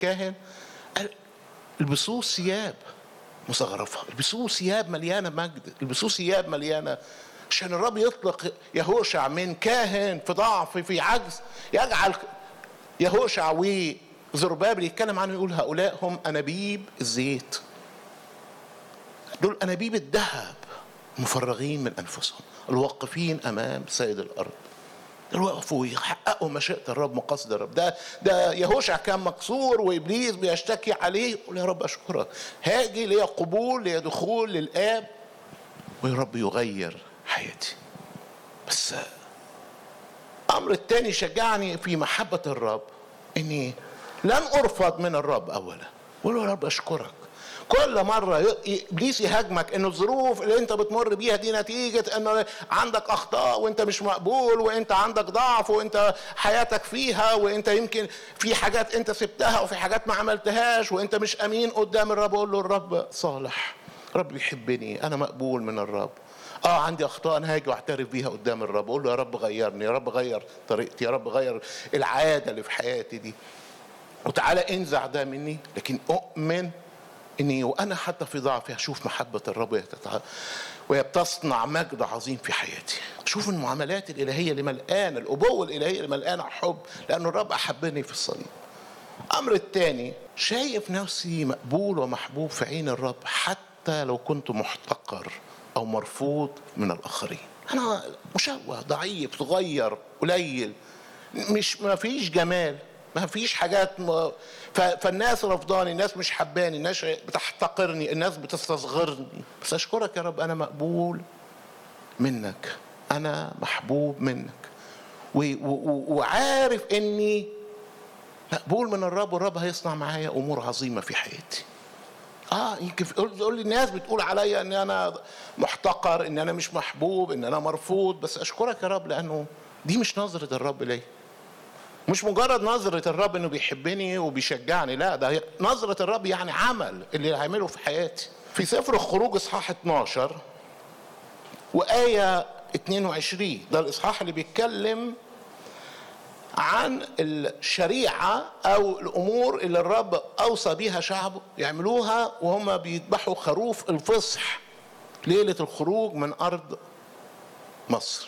كاهن قال البسوه ثياب مزخرفه البسوه ثياب مليانه مجد البسوه ثياب مليانه عشان الرب يطلق يهوشع من كاهن في ضعف في عجز يجعل يهوشع وزربابل يتكلم عنه يقول هؤلاء هم انابيب الزيت دول انابيب الذهب مفرغين من انفسهم الواقفين امام سيد الارض دول وقفوا يحققوا مشيئه الرب مقاصد الرب ده ده يهوشع كان مكسور وابليس بيشتكي عليه يقول يا رب اشكرك هاجي ليا قبول ليا دخول للاب ويا رب يغير حياتي بس الامر الثاني شجعني في محبه الرب اني لن ارفض من الرب اولا قول له يا رب اشكرك كل مرة ي- ابليس يهاجمك ان الظروف اللي انت بتمر بيها دي نتيجة ان عندك اخطاء وانت مش مقبول وانت عندك ضعف وانت حياتك فيها وانت يمكن في حاجات انت سبتها وفي حاجات ما عملتهاش وانت مش امين قدام الرب اقول له الرب صالح رب بيحبني انا مقبول من الرب اه عندي اخطاء انا هاجي واعترف بيها قدام الرب اقول له يا رب غيرني يا رب غير طريقتي يا رب غير العاده اللي في حياتي دي وتعالى انزع ده مني لكن اؤمن اني وانا حتى في ضعفي هشوف محبه الرب وهي تتع- وهي بتصنع مجد عظيم في حياتي شوف المعاملات الالهيه اللي ملقانه الابوه الالهيه اللي ملقانه حب لان الرب احبني في الصليب الامر الثاني شايف نفسي مقبول ومحبوب في عين الرب حتى لو كنت محتقر او مرفوض من الاخرين انا مشوه ضعيف صغير قليل مش ما فيش جمال ما فيش حاجات م... ف... فالناس رفضاني الناس مش حباني الناس بتحتقرني الناس بتستصغرني بس اشكرك يا رب انا مقبول منك انا محبوب منك و... و... و... وعارف اني مقبول من الرب والرب هيصنع معايا امور عظيمه في حياتي اه يمكن تقول لي الناس بتقول عليا ان انا محتقر ان انا مش محبوب ان انا مرفوض بس اشكرك يا رب لانه دي مش نظره الرب ليا مش مجرد نظرة الرب انه بيحبني وبيشجعني لا ده نظرة الرب يعني عمل اللي هيعمله في حياتي في سفر الخروج اصحاح 12 وآية 22 ده الإصحاح اللي بيتكلم عن الشريعة أو الأمور اللي الرب أوصى بيها شعبه يعملوها وهم بيذبحوا خروف الفصح ليلة الخروج من أرض مصر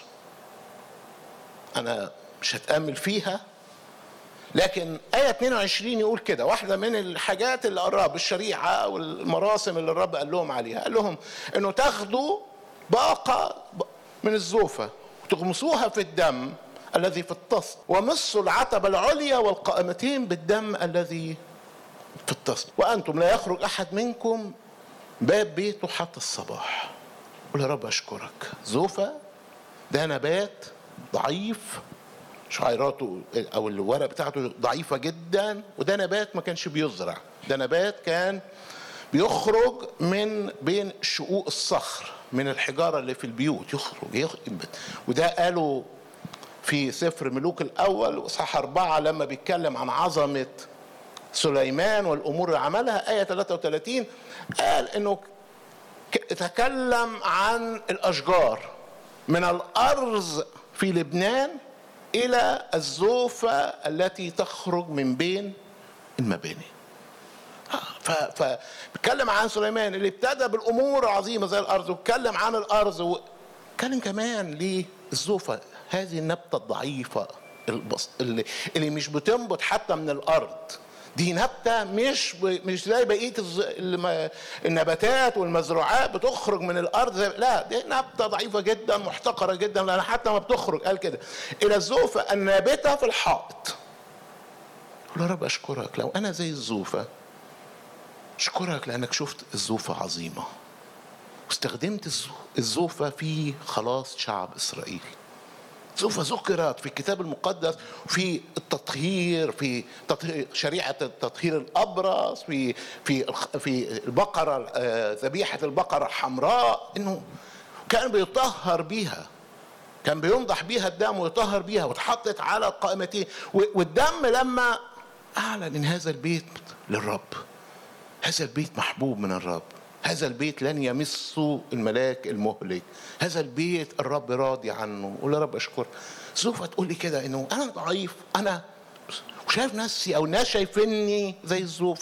أنا مش هتأمل فيها لكن آية 22 يقول كده واحدة من الحاجات اللي الرب الشريعة والمراسم اللي الرب قال لهم عليها قال لهم إنه تاخدوا باقة من الزوفة وتغمسوها في الدم الذي في الطست ومصوا العتبة العليا والقائمتين بالدم الذي في الطست وأنتم لا يخرج أحد منكم باب بيته حتى الصباح قول يا رب أشكرك زوفة ده نبات ضعيف شعيراته او الورق بتاعته ضعيفه جدا وده نبات ما كانش بيزرع ده نبات كان بيخرج من بين شقوق الصخر من الحجاره اللي في البيوت يخرج, يخرج وده قالوا في سفر ملوك الاول واصحاح اربعه لما بيتكلم عن عظمه سليمان والامور اللي عملها ايه 33 قال انه تكلم عن الاشجار من الارز في لبنان الى الزوفه التي تخرج من بين المباني فبيتكلم عن سليمان اللي ابتدى بالامور العظيمه زي الارض واتكلم عن الارض واتكلم كمان للزوفه هذه النبته الضعيفه اللي, اللي مش بتنبت حتى من الارض دي نبته مش مش زي بقيه النباتات والمزروعات بتخرج من الارض زي لا دي نبته ضعيفه جدا محتقره جدا لان حتى ما بتخرج قال كده الى الزوفه النابته في الحائط يا رب اشكرك لو انا زي الزوفه اشكرك لانك شفت الزوفه عظيمه واستخدمت الزوفه في خلاص شعب اسرائيل سوف ذكرت في الكتاب المقدس في التطهير في تطهير شريعه التطهير الابرص في في في البقره ذبيحه البقره الحمراء انه كان بيطهر بيها كان بينضح بيها الدم ويطهر بيها واتحطت على القائمتين والدم لما اعلن ان هذا البيت للرب هذا البيت محبوب من الرب هذا البيت لن يمسه الملاك المهلك هذا البيت الرب راضي عنه قول يا رب اشكر سوف تقول لي كده انه انا ضعيف انا وشايف نفسي او ناس شايفيني زي الزوف